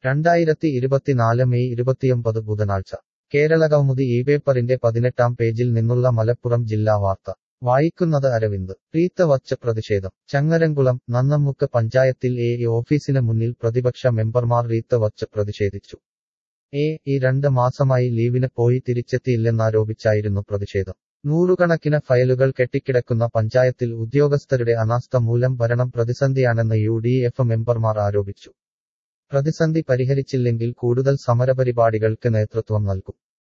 രണ്ടായിരത്തി ഇരുപത്തിനാല് മെയ് ഇരുപത്തിയൊമ്പത് ബുധനാഴ്ച കേരളകൗമുദി ഈ പേപ്പറിന്റെ പതിനെട്ടാം പേജിൽ നിന്നുള്ള മലപ്പുറം ജില്ലാ വാർത്ത വായിക്കുന്നത് അരവിന്ദ് റീത്ത വച്ച് പ്രതിഷേധം ചങ്ങരംകുളം നന്നമുക്ക് പഞ്ചായത്തിൽ എ ഇ ഓഫീസിന് മുന്നിൽ പ്രതിപക്ഷ മെമ്പർമാർ റീത്ത വച്ച് പ്രതിഷേധിച്ചു എ ഈ രണ്ട് മാസമായി ലീവിന് പോയി തിരിച്ചെത്തിയില്ലെന്നാരോപിച്ചായിരുന്നു പ്രതിഷേധം നൂറുകണക്കിന് ഫയലുകൾ കെട്ടിക്കിടക്കുന്ന പഞ്ചായത്തിൽ ഉദ്യോഗസ്ഥരുടെ അനാസ്ഥ മൂലം ഭരണം പ്രതിസന്ധിയാണെന്ന് യു ഡി എഫ് മെമ്പർമാർ ആരോപിച്ചു പ്രതിസന്ധി പരിഹരിച്ചില്ലെങ്കിൽ കൂടുതൽ സമരപരിപാടികൾക്ക് നേതൃത്വം നൽകും